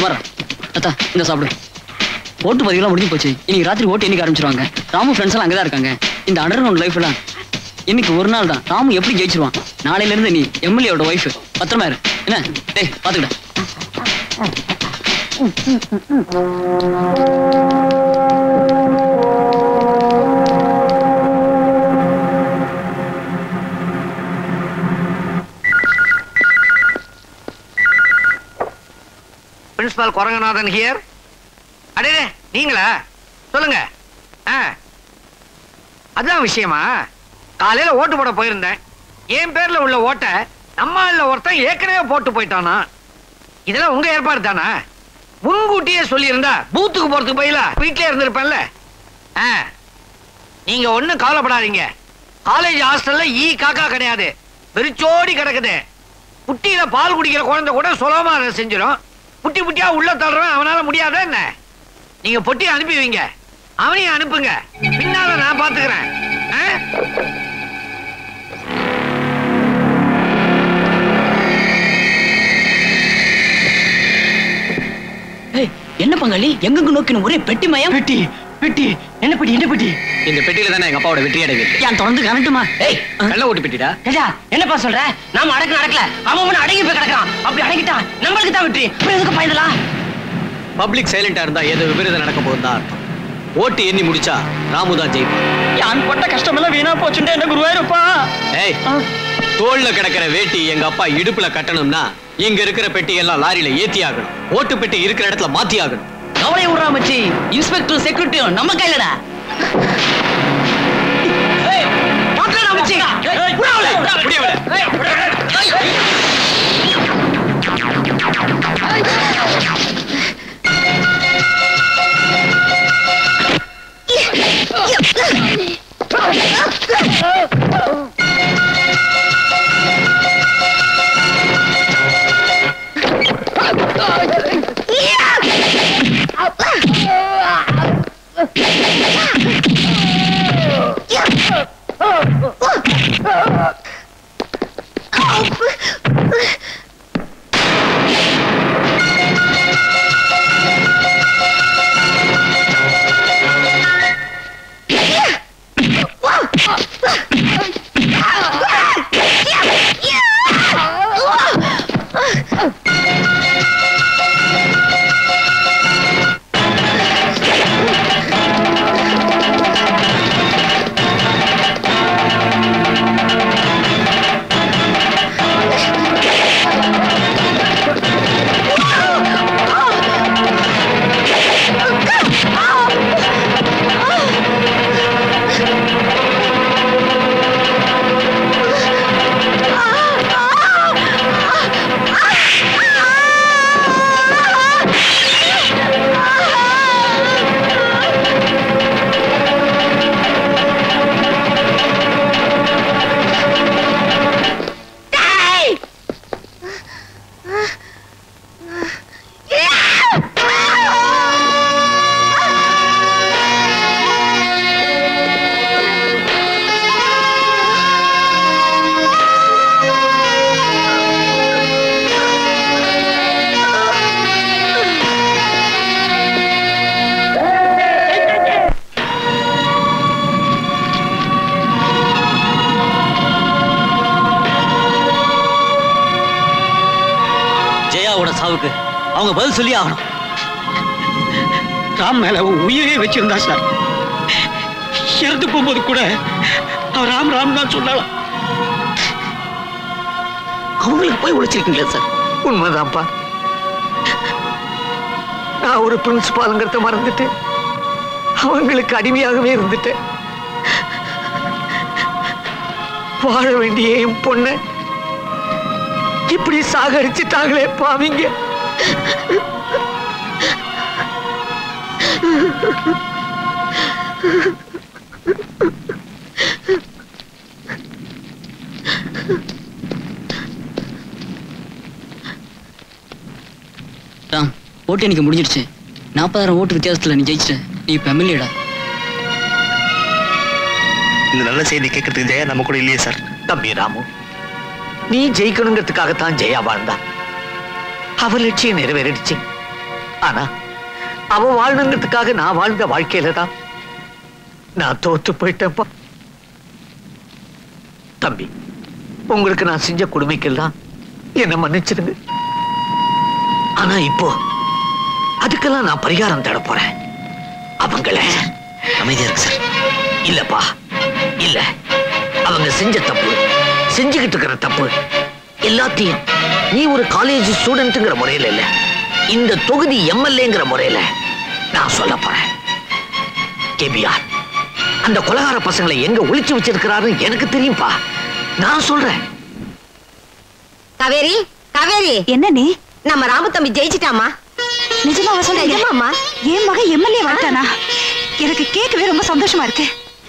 குமாரா அத்தா இந்த சாப்பிடு ஓட்டு பதிவுலாம் முடிஞ்சு போச்சு இன்னைக்கு ராத்திரி ஓட்டு எண்ணிக்க ஆரம்பிச்சிருவாங்க ராமு ஃப்ரெண்ட்ஸ் எல்லாம் அங்கதான் இருக்காங்க இந்த அண்டர் கிரவுண்ட் லைஃப் எல்லாம் இன்னைக்கு ஒரு நாள் தான் ராமு எப்படி ஜெயிச்சிருவான் நாளையில இருந்து நீ எம்எல்ஏவோட ஒய்ஃப் பத்திரமா இரு என்ன டேய் பாத்துக்கிட்ட பிரின்சிபால் குரங்கநாதன் ஹியர் அடே நீங்களா சொல்லுங்க ஆ அதான் விஷயமா காலையில ஓட்டு போட போயிருந்தேன் என் பேர்ல உள்ள ஓட்டை நம்ம ஆள்ல ஒருத்தன் ஏற்கனவே போட்டு போயிட்டானா இதெல்லாம் உங்க ஏற்பாடு தானா முன்கூட்டியே சொல்லியிருந்தா பூத்துக்கு போறதுக்கு பதிலா வீட்டிலே இருந்திருப்பேன்ல ஆ நீங்க ஒண்ணும் கவலைப்படாதீங்க காலேஜ் ஹாஸ்டல்ல ஈ காக்கா கிடையாது வெறிச்சோடி கிடக்குது புட்டியில பால் குடிக்கிற குழந்தை கூட சுலபமா அதை செஞ்சிடும் புட்டி புட்டியா உள்ள தள்ளுறவன் அவனால முடியாதா என்ன நீங்க பொட்டி அனுப்பி வைங்க அவனையும் அனுப்புங்க பின்னால நான் பாத்துக்கிறேன் ஆ? ஏய், என்ன பங்காளி எங்கெங்க நோக்கின ஒரே பெட்டி மயம் பெட்டி பெட்டி என்ன பெட்டி என்ன பெட்டி இந்த பெட்டியில தானே எங்க அப்பாவோட வெற்றி அடைவு ஏன் தொடர்ந்து கரண்ட்டுமா ஏய் கள்ள ஓட்டு பெட்டிடா ஏடா என்னப்பா சொல்ற நாம அடக்க நடக்கல அவன் அவன அடங்கி போய் கிடக்கான் அப்படி அடங்கிட்டான் நம்மளுக்கு தான் வெற்றி அப்புறம் எதுக்கு பயந்தலாம் பப்ளிக் சைலண்டா இருந்தா ஏதோ விபரீதம் நடக்க போகுது தான் அர்த்தம் ஓட்டு எண்ணி முடிச்சா ராமு தான் ஜெயிப்பான் யான் பட்ட கஷ்டமெல்லாம் வீணா போச்சுட்டு என்ன குருவாயிருப்பா ஏய் தோல்ல கிடக்கிற வேட்டி எங்க அப்பா இடுப்புல கட்டணும்னா இங்க இருக்கிற பெட்டி எல்லாம் லாரியில ஏத்தி ஆகணும் ஓட்டு பெட்டி இருக்கிற இடத்துல மாத்தி ஆகணும் கவலை விடுறா மச்சி இன்ஸ்பெக்டர் செக்யூரிட்டியும் நம்ம கையிலடா ஏய், மாத்துடா மச்சி. ஏய், புறா அவளை. அப்படியே விடு. ஜெயாவோட சாவுக்கு அவங்க பதில் சொல்லி ஆகணும் ராம் மேல உயிரே வச்சிருந்தா சார் இறந்து போகும்போது கூட அவன் ராம் ராம் தான் சொன்னாலாம் அவங்களுக்கு போய் உழைச்சிருக்கீங்களா சார் உண்மைதான்ப்பா நான் ஒரு பிரின்சிபாலுங்கிறத மறந்துட்டு அவங்களுக்கு அடிமையாகவே இருந்துட்டேன் வாழ வேண்டிய என் பொண்ண இப்படி சாகடிச்சிட்டாங்களே பாவிங்க ராம் ஓட்டு எனக்கு முடிஞ்சிடுச்சு நாற்பதாயிரம் ஓட்டு வித்தியாசத்துல நீ ஜெயிச்சிட்ட நீ இப்ப எம்எல்ஏடா இந்த நல்ல செய்தி கேட்கறதுக்கு ஜெயா நம்ம கூட இல்லையே சார் தம்பி ராமு நீ ஜெயிக்கணுங்கிறதுக்காகத்தான் ஜெயா வாழ்ந்தா அவ லட்சியம் நிறைவேறிடுச்சு ஆனா அவ வாழணுங்கிறதுக்காக நான் வாழ்ந்த வாழ்க்கையில தான் நான் தோத்து போயிட்டேன்ப்பா தம்பி உங்களுக்கு நான் செஞ்ச கொடுமைக்கெல்லாம் என்ன மன்னிச்சிடுங்க ஆனா இப்போ அதுக்கெல்லாம் நான் பரிகாரம் தேட போறேன் அவங்கள அமைதியா இருக்கு சார் இல்லப்பா இல்ல அவங்க செஞ்ச தப்பு செஞ்சுக்கிட்டு இருக்கிற தப்பு எல்லாத்தையும் நீ ஒரு காலேஜ் ஸ்டூடெண்ட்ங்கிற முறையில இல்ல இந்த தொகுதி எம்எல்ஏங்கிற முறையில நான் சொல்ல போறேன் கேபிஆர் அந்த கொலகார பசங்களை எங்க ஒளிச்சு வச்சிருக்கிறாருன்னு எனக்கு தெரியும்பா நான் சொல்றேன் காவேரி காவேரி என்ன நீ நம்ம ராமதம்பி ஜெயிச்சிட்டாமா நிஜமாவா சொல்றீங்க நிஜமாம்மா என் மகன் எம்எல்ஏ வந்துட்டானா எனக்கு கேட்கவே ரொம்ப சந்தோஷமா இருக்கு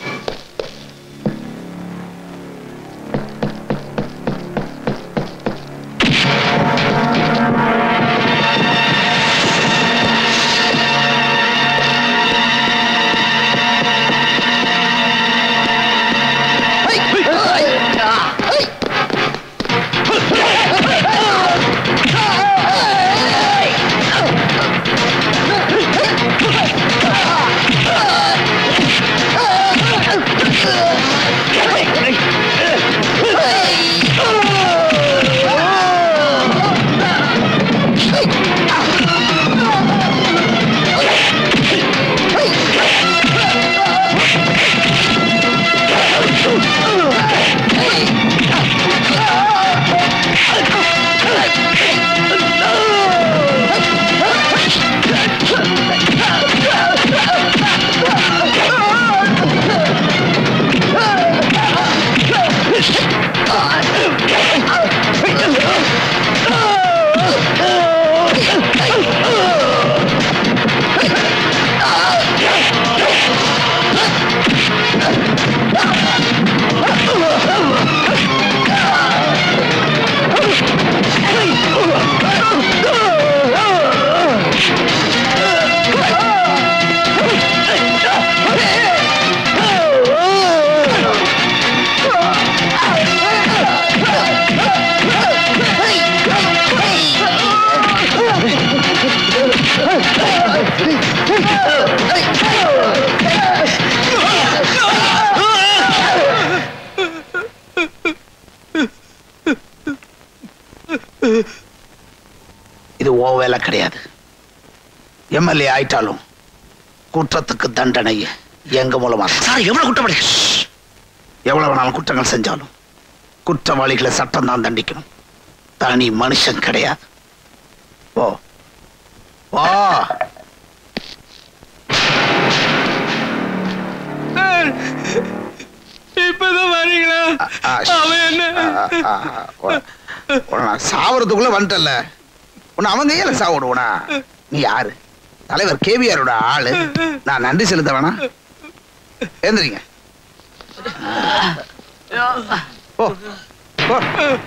இது ஓ வேலை கிடையாது எம்எல்ஏ ஆயிட்டாலும் குற்றத்துக்கு தண்டனை எங்க மூலமா தான். சார் எவ்வளவு குற்றப்படி எவ்வளவு வேணாலும் குற்றங்கள் செஞ்சாலும் குற்றவாளிகளை சட்டம் தான் தண்டிக்கணும் தனி மனுஷன் கிடையாது ஓ ஓ இப்பதான் வரீங்களா ஆ, அவன் என்ன ஆ, ஆ, ஆ, உன- உன நான் சாவறதுக்குள்ள வந்துட்டல உன்னை அவங்க கையில சாவிடுவனா நீ யாரு தலைவர் கேவிஆரோட ஆளு நான் நன்றி செலுத்த வேணாம் ஏந்திரிங்க ஓ ஓ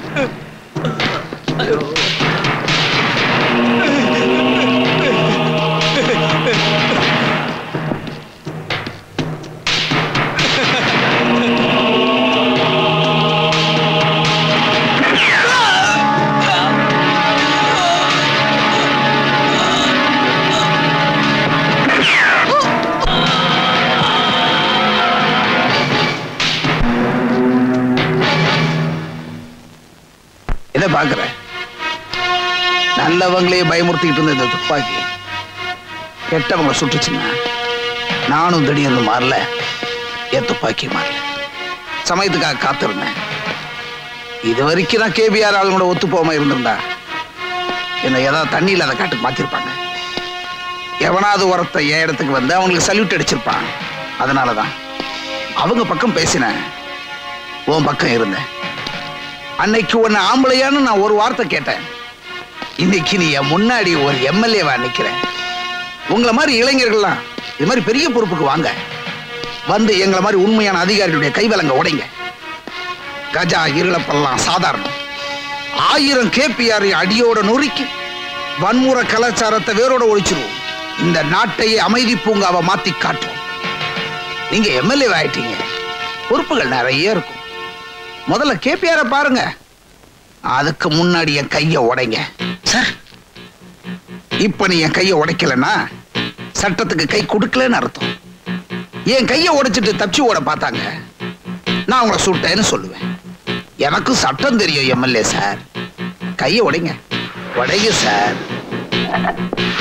என்ன பாக்குற நல்லவங்களே பயமுறுத்திக்கிட்டு இருந்த இந்த துப்பாக்கி கெட்டவங்க சுட்டுச்சுன்னா நானும் திடீர்னு மாறல என் துப்பாக்கி மாறல சமயத்துக்காக காத்திருந்தேன் இது வரைக்கும் நான் கேபிஆர் ஆளுங்களோட ஒத்து போகாம இருந்திருந்தா என்னை ஏதாவது தண்ணியில் அதை காட்டு மாத்திருப்பாங்க எவனாவது ஒருத்த என் இடத்துக்கு வந்து அவங்களுக்கு சல்யூட் அடிச்சிருப்பான் அதனால தான் அவங்க பக்கம் பேசினேன் உன் பக்கம் இருந்தேன் அன்னைக்கு உன்னை ஆம்பளையான்னு நான் ஒரு வார்த்தை கேட்டேன் இன்னைக்கு நீ என் முன்னாடி ஒரு எம்எல்ஏவா நிக்கிறேன் உங்களை மாதிரி இளைஞர்கள்லாம் இது மாதிரி பெரிய பொறுப்புக்கு வாங்க வந்து எங்களை மாதிரி உண்மையான அதிகாரிகளுடைய கைவலங்க உடைங்க கஜா இருளப்பெல்லாம் சாதாரணம் ஆயிரம் கேபிஆர் அடியோட நொறுக்கி வன்முறை கலாச்சாரத்தை வேரோட ஒழிச்சிருவோம் இந்த நாட்டையே அமைதி பூங்காவை மாத்தி காட்டுவோம் நீங்க எம்எல்ஏ ஆயிட்டீங்க பொறுப்புகள் நிறைய இருக்கும் முதல்ல கேபிஆர பாருங்க அதுக்கு முன்னாடி என் கைய உடைங்க சார் இப்ப நீ என் கையை உடைக்கலன்னா சட்டத்துக்கு கை கொடுக்கலன்னு அர்த்தம் என் கையை உடைச்சிட்டு தப்பிச்சு ஓட பார்த்தாங்க நான் உங்களை சுட்டேன்னு சொல்லுவேன் எனக்கும் சட்டம் தெரியும் எம்எல்ஏ சார் கையை உடைங்க உடைங்க சார்